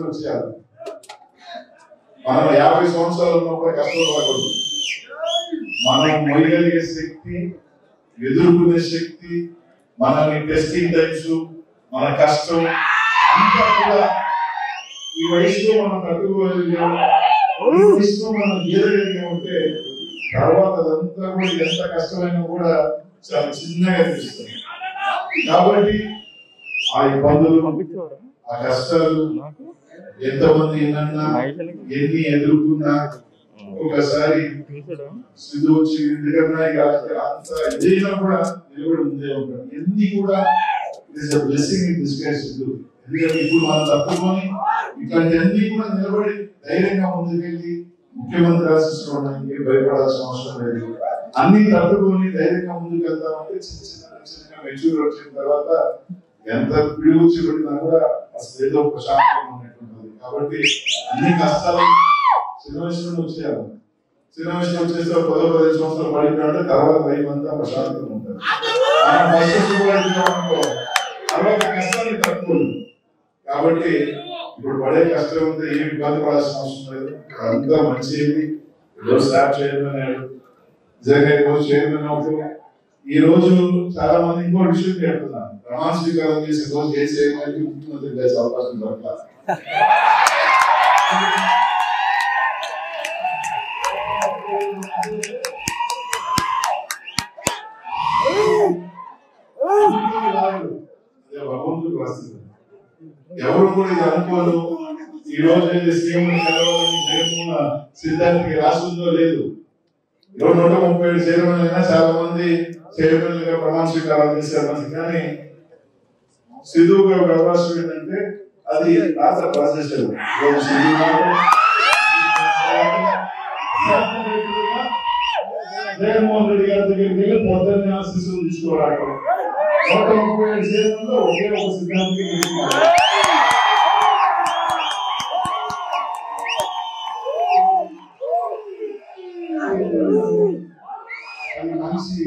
వచ్చేయాలి మనం యాభై సంవత్సరాలు ఉన్నప్పుడు కష్టపడకూడదు మనం మొయ్యగలిగే శక్తి ఎదుర్కొనే శక్తి మనల్ని టెస్టింగ్ టైమ్స్ మన కష్టం అంతా కూడా ఈ వయసులో మనం తట్టుకోగలిగాం ఈ వయసులో మనం గీయగలిగా ఉంటే తర్వాత అదంతా కూడా ఎంత కష్టమైనా కూడా చాలా చిన్నగా అనిపిస్తుంది కాబట్టి ఆ ఇబ్బందులు ఆ కష్టాలు ఎంతమంది ఎన్నన్నా ఎన్ని ఎదుర్కొన్నా ఒకసారి స్థితి వచ్చి ఎందుకన్నా ఇక అంత ఏదైనా కూడా దేవుడు ముందే ఉంటాడు ఎన్ని కూడా ఇట్స్ బ్లెస్సింగ్ ఇన్ డిస్కైస్ ఎందుకంటే ఇప్పుడు మనం తప్పుకొని ఇట్లాంటి అన్ని కూడా నిలబడి ధైర్యంగా ముందుకెళ్ళి ముఖ్యమంత్రి ఆశిస్తూ ఉండడానికి భయపడాల్సిన అవసరం లేదు అన్ని తట్టుకొని ధైర్యంగా ముందుకు వెళ్తామంటే చిన్న చిన్న చిన్నగా మెచ్యూర్ వచ్చిన తర్వాత ఎంత పిడుగు చిరుడినా కూడా అసలు ఏదో ప్రశాంతంగా ఉన్నట్టుంటుంది కాబట్టి అన్ని కష్టాలు చిన్న వయసులో వచ్చేయాలి చిన్న వయసులో వచ్చేసి ఒక పదో పదిహేను సంవత్సరాలు పడిపోయాడు తర్వాత లైఫ్ అంతా ప్రశాంతంగా ఉంటుంది మనం ఫస్ట్ అనుకో తర్వాత కష్టాన్ని తట్టుకోదు కాబట్టి ఇప్పుడు పడే కష్టం ఉంటే ఏమి ఇబ్బంది పడాల్సిన అవసరం లేదు అంతా మంచిది ఈరోజు స్టార్ట్ చేయమన్నాడు నిజంగా ఈరోజు చైర్మన్ అవుతూ ఈ రోజు చాలా మంది ఇంకో విషయం చెప్తున్నాను ప్రమాణ స్వీకారం చేసే రోజు ఏ చేయడానికి ముఖ్యమంత్రి చేసే అవకాశం దొరకలేదు అదే భగవంతుడు రాసింది ఎవరు కూడా ఇది అనుకోరు ఈ రోజు అయితే సీఎం కలవాలని జగన్మోహన్ సిద్ధాంతికి రాసిందో లేదు ఇరవై నూట ముప్పై ఏడు చైర్మన్ అయినా చాలా మంది చైర్మన్ గా ప్రమాణ స్వీకారం చేశారు మనకి కానీ సిధువుగా ఒక అవకాశం ఏంటంటే అది రాత ప్రాసెస్ రోజు సిధు గారు, జగన్మోహన్ రెడ్డి గారి దగ్గరికి వెళ్ళి పొద్దున్నే ఆశీస్సులు తీసుకోవడానికి నూట ముప్పై ఏడు చైర్మన్లో ఒకే ఒక సిద్ధాంతికి గెలిచినారు. అది మంచి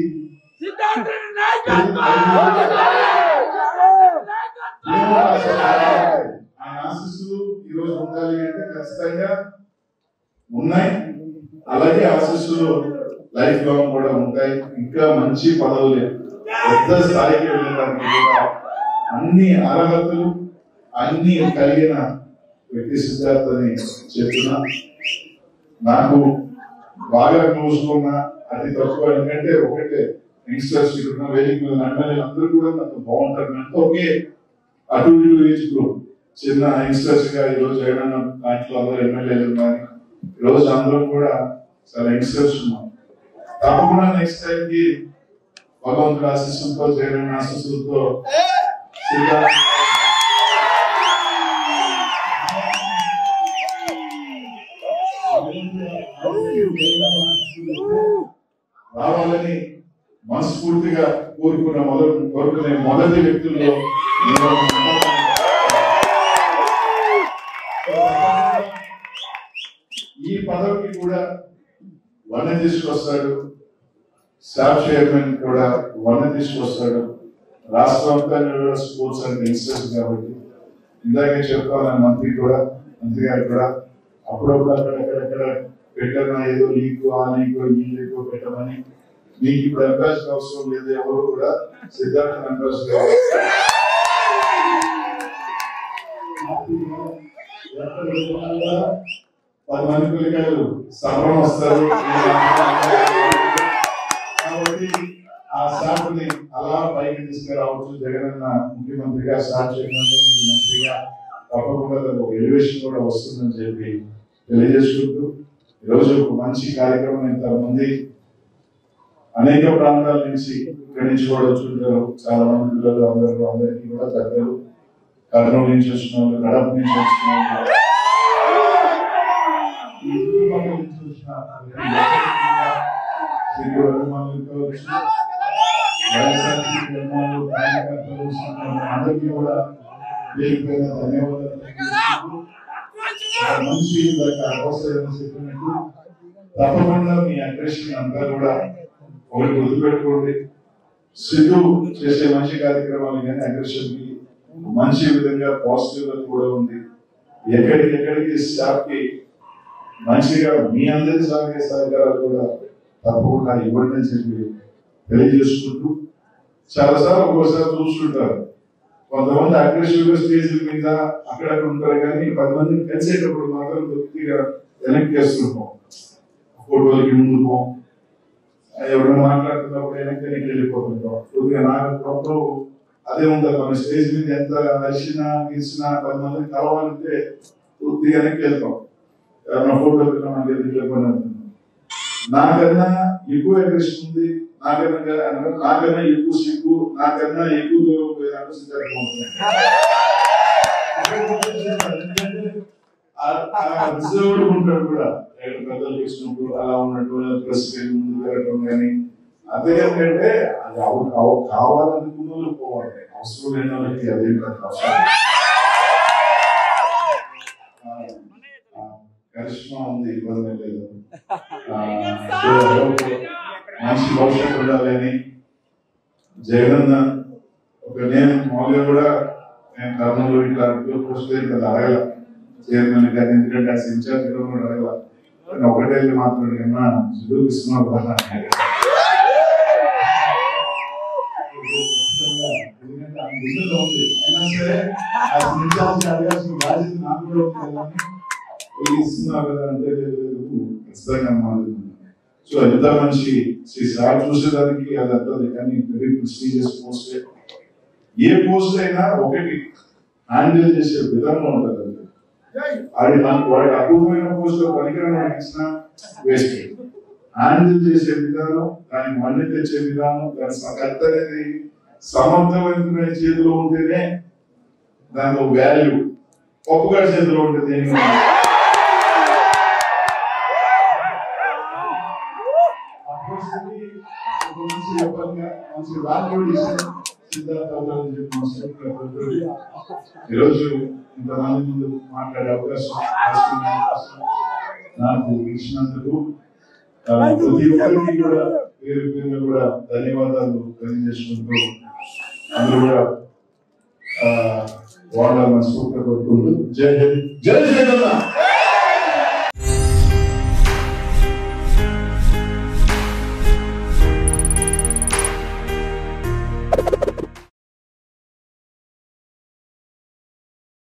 ఆయన ఆశీస్సులు ఈ రోజు ఉండాలి అంటే ఖచ్చితంగా ఉన్నాయి అలాగే ఆశీస్సులు లైఫ్ లాంగ్ కూడా ఉంటాయి ఇంకా మంచి పదవులు పెద్ద స్థాయికి వెళ్ళడానికి కూడా అన్ని అర్హతలు అన్ని కలిగిన వ్యక్తి సిద్ధార్థ అని చెప్తున్నా నాకు బాగా క్లోజ్ ఉన్న అతి తక్కువ ఎందుకంటే ఒకటే యంగ్స్టర్స్ ఇక్కడ వేదిక మీద ఎమ్మెల్యే అందరూ కూడా నాకు బాగుంటారు అంటే ఒకే అటు ఇటు ఏజ్ గ్రూప్ చిన్న యంగ్స్టర్స్ గా ఈ రోజు జగనన్న దాంట్లో అందరూ ఎమ్మెల్యేలు ఉన్నారు ఈ రోజు అందరం కూడా చాలా యంగ్స్టర్స్ ఉన్నాం తప్పకుండా నెక్స్ట్ టైం కి భగవంతుడు ఆశీస్సులతో జగనన్న ఆశీస్సులతో సిద్ధార్థ రావాలని మనస్ఫూర్తిగా కోరుకున్న మొదలు కోరుకునే మొదటి వ్యక్తుల్లో నేను ఉన్నాను. ఈ పదవికి కూడా వన తీసుకొస్తాడు స్టాఫ్ చైర్మన్ కూడా వన తీసుకొస్తాడు రాష్ట్ర వ్యాప్తంగా కూడా స్పోర్ట్స్ అండ్ యంగ్స్టర్స్ కాబట్టి ఇందాకే చెప్తాను మంత్రి కూడా మంత్రి గారు కూడా అప్పుడప్పుడు అక్కడక్కడక్కడ పెట్టనా ఏదో లీక్ ఆ లీక్ ఈ లీక్ పెట్టమని మీకు ఇప్పుడు అంబాసిడర్ అవసరం లేదు ఎవరు కూడా సిద్ధార్థ అంబాసిడర్ పది మంది పిల్లకాయలు సంబరం వస్తారు కాబట్టి ఆ స్టాఫ్ ని అలా పైకి తీసుకురావచ్చు జగనన్న ముఖ్యమంత్రిగా స్టార్ట్ చేయడంతో మీరు మంత్రిగా తప్పకుండా దానికి ఒక ఎలివేషన్ కూడా వస్తుందని చెప్పి తెలియజేసుకుంటూ ఈరోజు ఒక మంచి కార్యక్రమం ఇంతమంది అనేక ప్రాంతాల నుంచి ఇక్కడి నుంచి కూడా వచ్చుంటారు చాలా మంది పిల్లలు అందరూ అందరికీ కూడా పెద్దలు కర్నూలు నుంచి వచ్చిన వాళ్ళు కడప నుంచి వచ్చిన వాళ్ళు ఈ చుట్టుపక్కల నుంచి వచ్చిన శ్రీ అభిమానులు కావచ్చు వైఎస్ఆర్సీపీ అభిమానులు కార్యకర్తలు సంఘాలు అందరికీ కూడా పేరు పేరున ధన్యవాదాలు తెలియజేసుకుంటూ ఒక మంచి దాకా అవసరం చెప్పినట్టు తప్పకుండా మీ అగ్రెషన్ అంతా కూడా ఒకటి గుర్తుపెట్టుకోండి సిద్ధు చేసే మంచి కార్యక్రమాలు కానీ అగ్రెషన్ కి మంచి విధంగా పాజిటివ్ గా కూడా ఉంది ఎక్కడికి ఎక్కడికి స్టాఫ్ కి మంచిగా మీ అందరి సహాయ సహకారాలు కూడా తప్పకుండా ఇవ్వండి అని చెప్పి తెలియజేసుకుంటూ చాలాసార్లు ఒక్కోసారి చూస్తుంటారు కొంతమంది అగ్రెసివ్ గా స్టేజ్ మీద అక్కడక్కడ ఉంటారు కానీ పది మందిని కలిసేటప్పుడు మాత్రం కొద్దిగా వెనక్కి వేస్తుంటాం ఫోటోలకి ముందు పోం ఎవరైనా మాట్లాడుతున్నప్పుడు వెనక్కి వెనక్కి వెళ్ళిపోతుంటాం కొద్దిగా నాకు అప్పుడప్పుడు అదే ఉంటుంది మన స్టేజ్ మీద ఎంత అరిచినా గీసినా పది మందిని కలవాలంటే కొద్దిగా వెనక్కి వెళ్తాం ఎవరైనా ఫోటో మనకి ఎందుకు లేకుండా నాకన్నా ఎక్కువ అగ్రెషన్ ఉంది నాకన్నా నాకన్నా ఎక్కువ సిగ్గు నాకన్నా ఎక్కువ దూరం పోయేదాకా సిద్ధార్థం ఉంటుంది రిజర్వ్డ్ ఉంటాడు కూడా ఎక్కడ పెద్దలు ఇచ్చినప్పుడు అలా ఉన్నట్టు ప్రెస్ ముందు వెళ్ళటం కానీ అదే ఏంటంటే అది అవ- అవ- కావాలనుకున్న వాళ్ళు పోవాలి అవసరం లేని వాళ్ళకి అదేం కాదు అవసరం ఆ, ఆ, కరిష్మా ఉంది ఇబ్బంది లేదు ఆ, మంచి భవిష్యత్తు ఉండాలని జగనన్న ఒక నేను మామూలుగా కూడా నేను కర్నూలు ఇట్లా పోస్ట్ కదా అడగల చైర్మన్ గారు ఎందుకంటే ఆ ఇన్ఛార్జ్ కూడా అడగల కానీ ఒకటే వెళ్ళి మాట్లాడుకున్నా చూపిస్తున్నావు కదా ఎందుకంటే ఆ గుండెలో ఉంది అయినా సరే ఆ ఇన్ఛార్జ్ అడగాల్సిన బాధ్యత నాకు కూడా ఉంది కదా అని వెళ్ళి ఇస్తున్నావు కదా అంటే లేదు లేదు ఖచ్చితంగా మాట్లాడుతున్నాను సో ఎంత మంచి శ్రీ సార్ చూసేదానికి అది అంటది కానీ వెరీ ప్రెస్టీజియస్ పోస్ట్ ఏ పోస్ట్ అయినా ఒకటి హ్యాండిల్ చేసే విధానం ఉంటుంది అది. అది నాకు వాడి అద్భుతమైన పోస్ట్ పనికిరాని వాడికి ఇచ్చిన వేస్ట్ హ్యాండిల్ చేసే విధానం దానికి మళ్ళీ తెచ్చే విధానం దాని కత్త అనేది సమర్థవంతమైన చేతిలో ఉంటేనే దానికి వాల్యూ పప్పుగా చేతిలో ఉంటుంది ఏమీ ఉండదు. ఆ పోస్ట్కి ఒక మంచి చెప్పంగా మంచి వాల్యూ ఇచ్చిన సిద్ధార్థ అవుతారని చెప్పి మనస్ఫూర్తిగా ఈరోజు ఇంతమంది ముందు మాట్లాడే అవకాశం రాసుకునే అవకాశం నాకు ఇచ్చినందుకు ఆ, ప్రతి ఒక్కరికి కూడా పేరు పేరు కూడా ధన్యవాదాలు తెలియజేసుకుంటూ అందరూ కూడా ఆ, వాళ్ళ మనస్ఫూర్తిగా కోరుకుంటూ జై జై జై జగన్